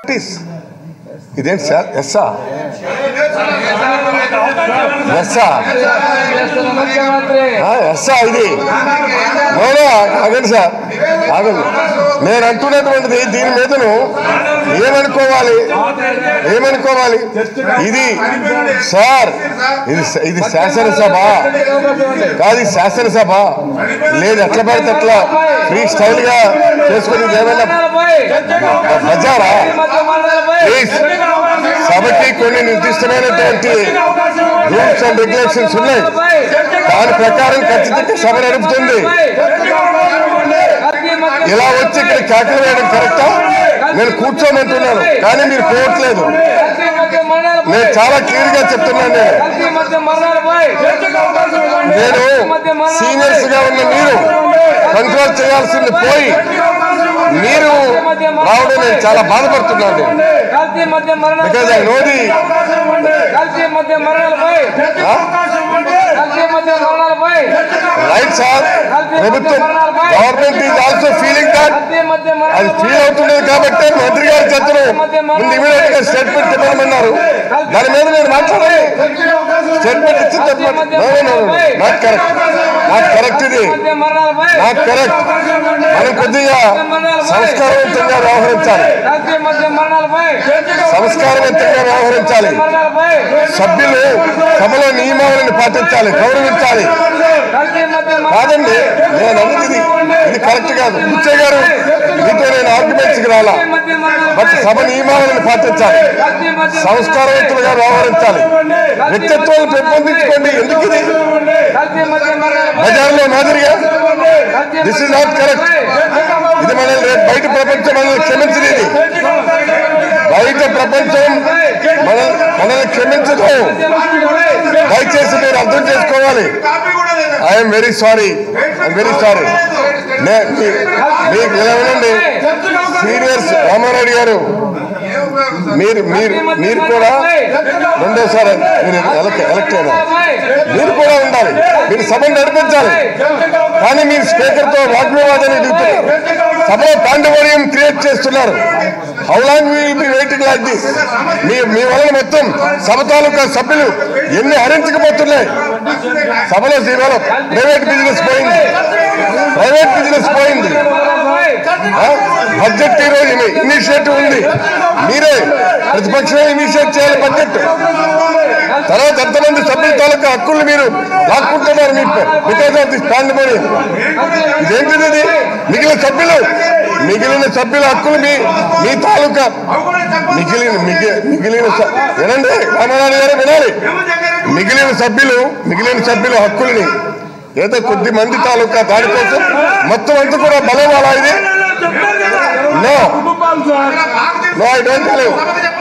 Practice ఇదేంటి sir ఎస్సా ఎస్సా ముఖ్యమంత్రి ఆ, ఎస్సా ఇది నేనే ఆగండి సార్ ఆగండి నేను అంటున్నటువంటిది దీని మీదను ఏమనుకోవాలి ఏమనుకోవాలి ఇది సార్ ఇది ఇది శాసనసభ కాదు ఇది శాసనసభ లేదు ఎట్లా పడితే అట్లా ఫ్రీ స్టైల్ గా చేసుకుని ఏమైనా బజారా ప్లీజ్ సభకి కొన్ని నిర్దిష్టమైనటువంటి రూల్స్ అండ్ రెగ్యులేషన్స్ ఉన్నాయి దాని ప్రకారం ఖచ్చితంగా సభ నడుపుతుంది ఇలా వచ్చి ఇక్కడ కేకలు వేయడం కరెక్టా నేను కూర్చోమంటున్నాను కానీ మీరు పోవట్లేదు నేను చాలా క్లియర్ గా చెప్తున్నాను నేను నేను సీనియర్స్ గా ఉన్న మీరు కంట్రోల్ చేయాల్సింది పోయి మీరు రావడం నేను చాలా బాధపడుతున్నాను కల్తీ మధ్య బికాజ్ ఐ నో ది కల్తీ మధ్య మరణాలపై కల్తీ మధ్య మరణాలపై రైట్ సార్ ప్రభుత్వం government is also feeling that కల్తీ మధ్య అది ఫీల్ అవుతున్నది కాబట్టి మంత్రి గారు చెప్తారు ముందు ఇమీడియట్ గా స్టేట్మెంట్ ఇవ్వమన్నారు దాని మీద నేను మాట్లాడాలి స్టేట్మెంట్ ఇచ్చి చెప్పండి నాట్ కరెక్ట్ నాట్ కరెక్ట్ ఇది మధ్య మరణాలపై నాట్ కరెక్ట్ మనం కొద్దిగా సంస్కారవంతంగా వ్యవహరించాలి కల్తీ మధ్య మరణాలపై సంస్కారవంతంగా వ్యవహరించాలి మరణాలపై సభ్యులు సభలో నియమావళిని పాటించాలి గౌరవించాలి కల్తీ మధ్య కాదండి నేను అన్నది ఇది ఇది కరెక్ట్ కాదు ముచ్చయ్య గారు మీతో నేను ఆర్గ్యుమెంట్స్ కి రాలా మధ్య మరణాలపై బట్ సభ నియమావళిని పాటించాలి కల్తీ మధ్య సంస్కారవంతులుగా వ్యవహరించాలి వ్యక్తిత్వాన్ని పెంపొందించుకోండి ఎందుకు ఇది కల్తీ మధ్య మరణాలపై బజార్లో మాదిరిగా దిస్ ఇస్ నాట్ కరెక్ట్ ఇది మనల్ని రేపు బయట ప్రపంచం మనల్ని క్షమించదు ఇది బయట ప్రపంచం మన మనల్ని క్షమించదు దయచేసి మీరు అర్థం చేసుకోవాలి I'm very sorry I'm very sorry మీకు ఇలా వినండి సీనియర్స్ రామారెడ్డి గారు మీరు మీరు మీరు కూడా రెండోసారి మీరు ఎలక్ట్ ఎలక్ట్ అయినా మీరు కూడా ఉండాలి మీరు సభను నడిపించాలి కానీ మీరు స్పీకర్ తో వాగ్వివాదాన్ని దిగుతున్నారు సభలో పాండవరియం క్రియేట్ చేస్తున్నారు how long will be waiting like this మీ మీ వలన మొత్తం సభ తాలూకా సభ్యులు ఎన్ని హరించకపోతున్నాయి సభలో ఇవాళ ప్రైవేట్ బిజినెస్ పోయింది ప్రైవేట్ బిజినెస్ పోయింది ఆ? బడ్జెట్ ఈ రోజు ఇనిషియేటివ్ ఉంది మీరే ప్రతిపక్షమే ఇనిషియేట్ చేయాలి బడ్జెట్ తర్వాత ఎంతమంది సభ్యుల తాలూకా హక్కుల్ని మీరు లాక్కుంటున్నారు మీ బికాస్ ఆఫ్ దిస్ పాండమోనియం ఇదేంటిది ఇది మిగిలిన సభ్యులు మిగిలిన సభ్యుల హక్కులు మీ మీ తాలూకా మిగిలిన మిగి- మిగిలిన స- వినండి రామారావు గారు వినాలి మిగిలిన సభ్యులు మిగిలిన సభ్యుల హక్కుల్ని ఏదో కొద్ది మంది తాలూకా దానికోసం మొత్తం అంతా కూడా బలం అలా ఇది no no I don't tell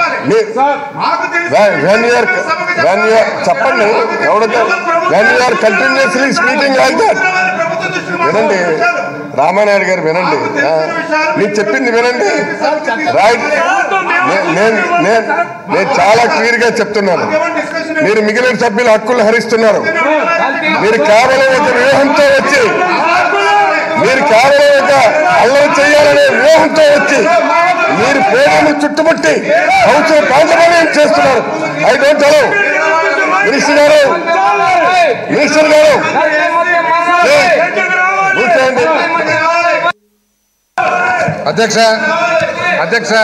when you're when you're చెప్పండి ఎవడో when you're continuously speaking like that వినండి రామానాయుడు గారు వినండి ఆ, మీరు చెప్పింది వినండి రైట్ నే- నేను నేను నేను చాలా క్లియర్ గా చెప్తున్నాను మీరు మిగిలిన సభ్యుల హక్కులు హరిస్తున్నారు మీరు కేవలం ఒక వ్యూహంతో వచ్చి మీరు కేవలం ఒక అల్లరి చేయాలనే వ్యూహంతో వచ్చి మీరు పేదలను చుట్టుముట్టి హౌస్ పాంచమని చేస్తున్నారు I don't hello minister garu minister garu కూర్చోండి అధ్యక్ష అధ్యక్ష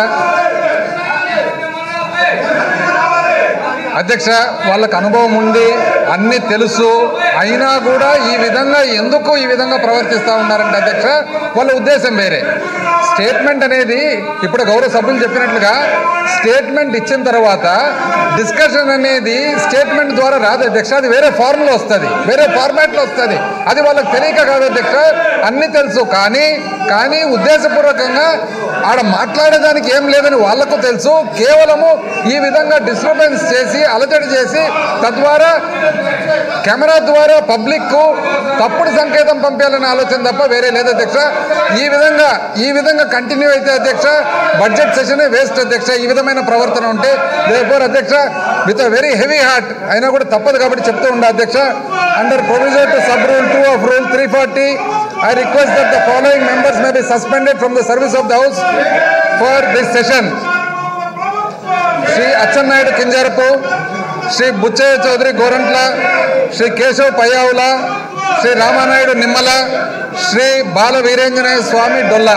అధ్యక్ష వాళ్ళకు అనుభవం ఉంది అన్ని తెలుసు అయినా కూడా ఈ విధంగా ఎందుకు ఈ విధంగా ప్రవర్తిస్తూ ఉన్నారంటే అధ్యక్ష వాళ్ళ ఉద్దేశం వేరే స్టేట్మెంట్ అనేది ఇప్పుడు గౌరవ సభ్యులు చెప్పినట్లుగా స్టేట్మెంట్ ఇచ్చిన తర్వాత డిస్కషన్ అనేది స్టేట్మెంట్ ద్వారా రాదు అధ్యక్ష అది వేరే ఫార్మ్లో వస్తుంది వేరే ఫార్మాట్లో వస్తుంది అది వాళ్ళకి తెలియక కాదు అధ్యక్ష అన్ని తెలుసు కానీ కానీ ఉద్దేశపూర్వకంగా ఆడ మాట్లాడేదానికి ఏం లేదని వాళ్ళకు తెలుసు కేవలము ఈ విధంగా డిస్టర్బెన్స్ చేసి అలజడి చేసి తద్వారా కెమెరా ద్వారా పబ్లిక్ తప్పుడు సంకేతం పంపించాలనే ఆలోచన తప్ప వేరే లేదు అధ్యక్ష ఈ విధంగా ఈ విధంగా కంటిన్యూ అయితే అధ్యక్ష బడ్జెట్ సెషన్ వేస్ట్ అధ్యక్ష ఈ విధమైన ప్రవర్తన ఉంటే రేపు అధ్యక్ష విత్ వెరీ హెవీ హార్ట్ అయినా కూడా తప్పదు కాబట్టి చెప్తూ ఉండే అధ్యక్ష under provision to sub rule two of rule three forty I request that the following members may be suspended from the service of the House for this session. Shri Atchannaidu Kinjarapu Shri Buchaiah Chowdary Gorantla Shri Keshav Payyavula Shri Ramanaidu Nimmala Shri Bala Veeranjaneya Swamy Dola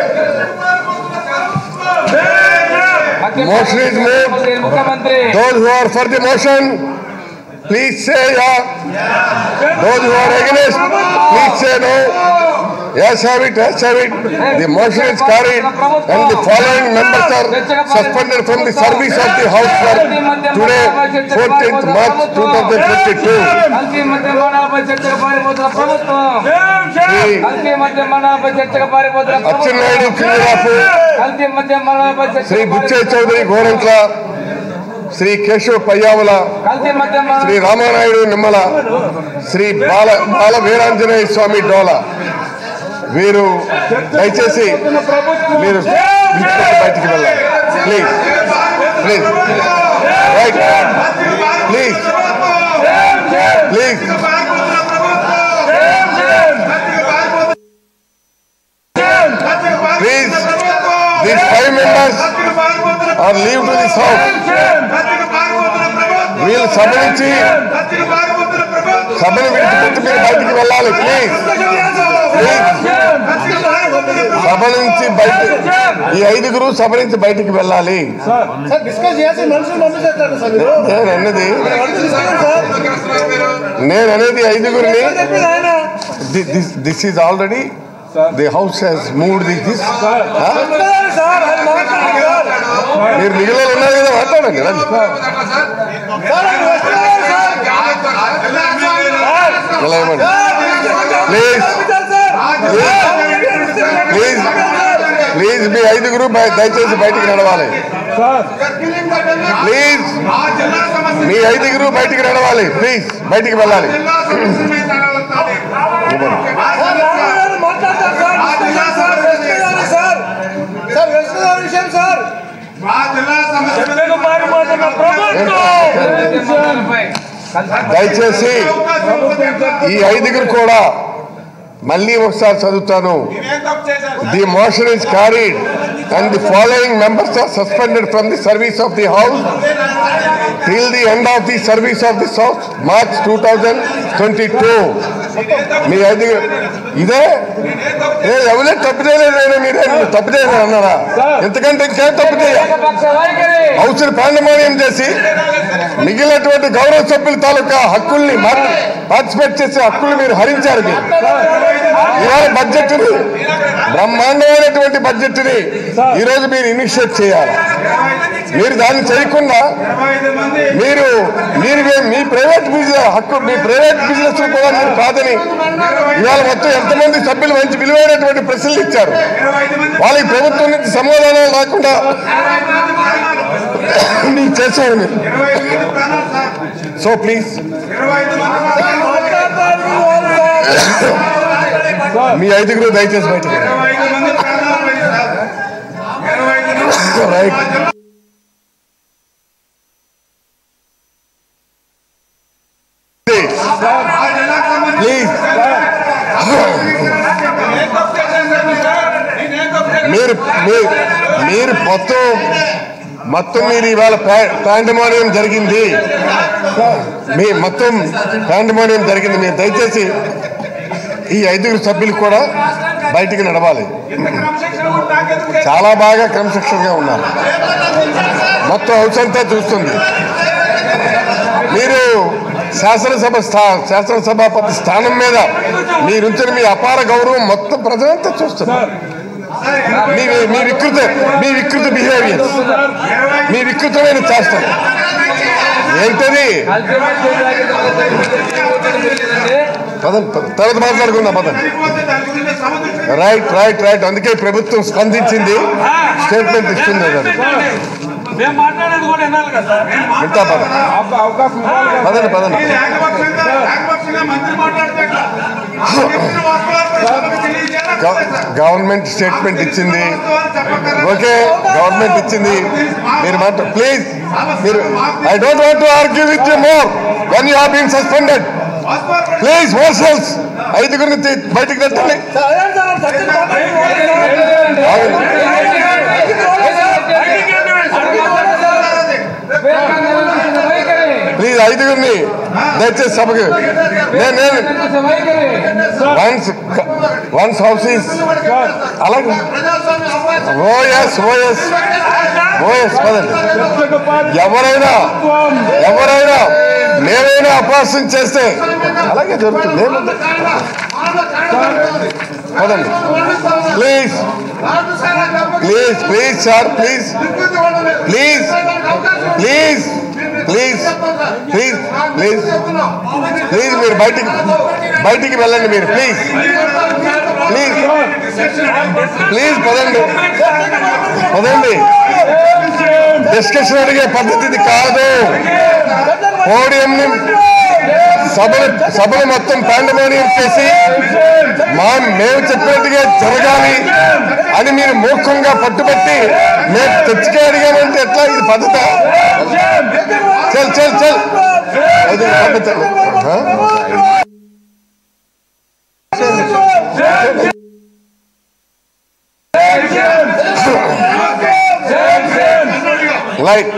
Motion is moved. ముఖ్యమంత్రి Those who are for the motion, please say yeah. Those who are against, please say no. Yes, have it, yes, have it. The motion is carried and the following members are suspended from the service of the House for today, 14th March 2022. కల్తీ మద్యపానాలపై చర్చకు పారిపోతున్న ప్రభుత్వం శ్రీ కల్తీ మద్యపానాలపై చర్చకు పారిపోతున్న ప్రభుత్వం అచ్చెన్నాయుడు కింజరాపు కల్తీ మద్యపానాలపై శ్రీ చర్చకు బుచ్చయ్య చౌదరి గోరంట్ల శ్రీ కేశవ్ పయ్యావుల కల్తీ మద్యపాన శ్రీ రామానాయుడు నిమ్మల శ్రీ బాల బాల వీరాంజనేయ స్వామి డోల వీరు దయచేసి మీరు ఇంటికి బయటికి వెళ్ళాలి please please right please please please these five members are leave to this house వీళ్ళు సభ నుంచి సభను విడిచిపెట్టి మీరు బయటికి వెళ్ళాలి ప్లీజ్ ప్లీజ్ సభ నుంచి బయట ఈ ఐదుగురు సభ నుంచి బయటికి వెళ్ళాలి సార్ డిస్కస్ చేసి మనుషులు పంపించేస్తారు సార్ మీరు నేను అన్నది అడిగి తీసుకెళ్ళండి సార్ నేను అనేది ఐదుగురిని చెప్పింది ఆయన this is already the house has moved the this చెప్తున్నాడు సార్ ఆయన మాట్లాడారు సార్ మీరు మిగిలిన ఉన్నారు కదా మాట్లాడండి రండి సార్ ఆయన వస్తున్నాడు సార్ ఇలా ఇవ్వండి ప్లీజ్ ప్లీజ్ ప్లీజ్ మీ ఐదుగురు బయ- దయచేసి బయటికి నడవాలి ప్లీజ్ మీ ఐదుగురు బయటికి నడవాలి ప్లీజ్ బయటికి వెళ్ళాలి మాట్లాడతారు sir discussion sir west Godavari sir sir west Godavari విషయం సార్ మద్యపానాలపై దయచేసి ఈ ఐదుగురు కూడా మళ్ళీ ఒకసారి చదువుతాను the motion is carried and the following members are suspended from the service of the house till the end of the service of this house March two thousand twenty two మీ ఐదుగురు ఇదే ఏ ఎవరే తప్పు చేయలేదు మీరే తప్పు చేయలేదు అన్నారా ఎందుకంటే ఇంకేం తప్పు చేయ ఏకపక్ష వైఖరి హౌస్ని పాండమాన్యం చేసి మిగిలినటువంటి గౌరవ సభ్యుల తాలూకా హక్కుల్ని పార్టిసిపేట్ చేసే హక్కులు మీరు హరించారు మీరు ఇవాళ బడ్జెట్ బ్రహ్మాండమైనటువంటి బడ్జెట్ ని ఈ రోజు మీరు ఇనిషియేట్ చేయాలి మీరు దాన్ని చేయకుండా మీరు మీరు మీ ప్రైవేట్ బిజినెస్ హక్కు మీ ప్రైవేట్ బిజినెస్ కూడా మీరు కాదని ఇవాళ మొత్తం ఎంతమంది సభ్యులు మంచి విలువైనటువంటి ప్రశ్నలు ఇచ్చారు వాళ్ళకి ప్రభుత్వం నుంచి సమాధానం లేకుండా మీరు చేశారు మీరు సో ప్లీజ్ మీ ఐదుగురు దయచేసి బయటకు రైట్ ప్లీజ్ మీరు మీరు మీరు మొత్తం మొత్తం మీరు ఇవాళ పాండమానియం జరిగింది మీ మొత్తం పాండమానియం జరిగింది మీరు దయచేసి ఈ ఐదుగురు సభ్యులు కూడా బయటికి నడవాలి చాలా బాగా క్రమశిక్షణగా ఉన్నారు మొత్తం హౌస్ అంతా చూస్తుంది మీరు శాసనసభ స్థా శాసనసభాపతి స్థానం మీద మీరుంచిన మీ అపార గౌరవం మొత్తం ప్రజలంతా చూస్తున్నారు మీ మీ వికృత మీ వికృత బిహేవియర్ మీ వికృతమైన చేస్తారు ఏంటది కల్తీ మద్యం పదండి పద- తర్వాత మాట్లాడుకుందాం పదండి రైట్ రైట్ రైట్ అందుకే ప్రభుత్వం స్పందించింది స్టేట్మెంట్ ఇస్తుంది అది మేము మాట్లాడేది కూడా వినాలి కదా వింటా పద అవకాశం ఇవ్వాలి పదండి పదండి మంత్రి మాట్లాడితే గవ- గవర్నమెంట్ స్టేట్మెంట్ ఇచ్చింది ఓకే గవర్నమెంట్ ఇచ్చింది మీరు మాట ప్లీజ్ మీరు I don't want to argue with you more when you have been suspended please motions ఐదుగురిని తీ- బయటికి నెట్టండి ఆగండి. ప్లీజ్ ఐదుగురిని దయచేసి సభకు నేను నేను వన్స్ వన్స్ హౌస్ ఈస్ అలాగే ఓఎస్ ఓఎస్ ఓఎస్ పదండి ఎవరైనా ఎవరైనా నేనైనా అపహాస్యం చేస్తే అలాగే జరుగుతుంది ఏముంది? పదండి please please please sir please please please please please please please మీరు బయటికి బయటికి వెళ్ళండి మీరు ప్లీజ్ ప్లీజ్ ప్లీజ్ పదండి పదండి డిస్కషన్ అడిగే పద్ధతి ఇది కాదు పోడియంని సభలు సభలు మొత్తం పాండమోనియం చేసి మా మేము చెప్పినట్టుగా జరగాలి అని మీరు మూర్ఖంగా పట్టుబట్టి మేము తెచ్చుకే అడిగామంటే ఎట్లా ఇది పద్ధత చల్ చల్ చల్ అది పద్ధతి ఆ? లైట్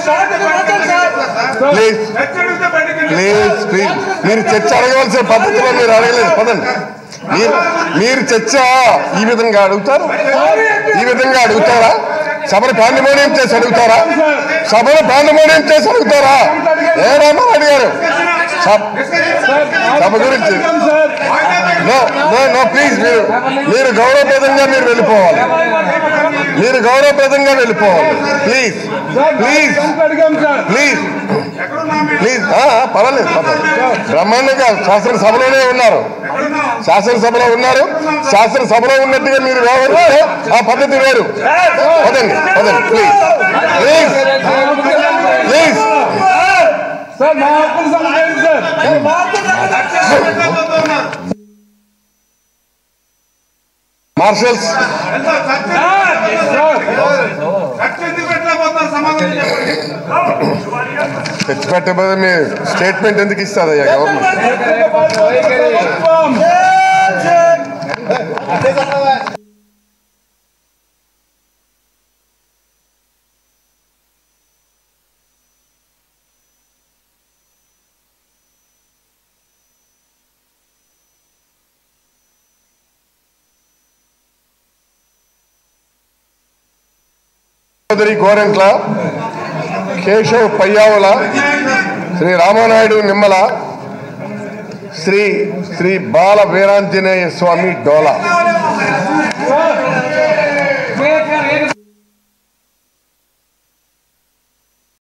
ప్లీజ్ ప్లీజ్ ప్లీజ్ మీరు చర్చ అడగవలసిన పద్ధతిలో మీరు అడగలేదు పదండి మీరు మీరు చర్చ ఈ విధంగా అడుగుతారు ఈ విధంగా అడుగుతారా సభను పాండమోనియం చేసి అడుగుతారా సభను పాండమోనియం చేసి అడుగుతారా ఏ రామారావు గారు సభ సభ గురించి నో నో నో ప్లీజ్ మీరు మీరు గౌరవప్రదంగా మీరు వెళ్ళిపోవాలి మీరు గౌరవప్రదంగా వెళ్ళిపోవాలి ప్లీజ్ ప్లీజ్ ప్లీజ్ ప్లీజ్ ఆ, పర్వాలేదు పర్వాలేదు బ్రహ్మాండంగా శాసనసభలోనే ఉన్నారు శాసనసభలో ఉన్నారు శాసనసభలో ఉన్నట్టుగా మీరు వ్యవహరిస్తే ఆ పద్ధతి వేరు పదండి పదండి ప్లీజ్ ప్లీజ్ ప్లీజ్ సార్ మా హక్కులు సమర్థించండి సార్ మార్షల్స్ తెచ్చిపెట్టబోదే మీ స్టేట్మెంట్ ఎందుకు ఇస్తారయ్యా గవర్నమెంట్ చౌదరి గోరెంట్ల కేశవ్ పయ్యావుల శ్రీ రామానాయుడు నిమ్మల శ్రీ శ్రీ బాల వీరాంజనేయ స్వామి డోలా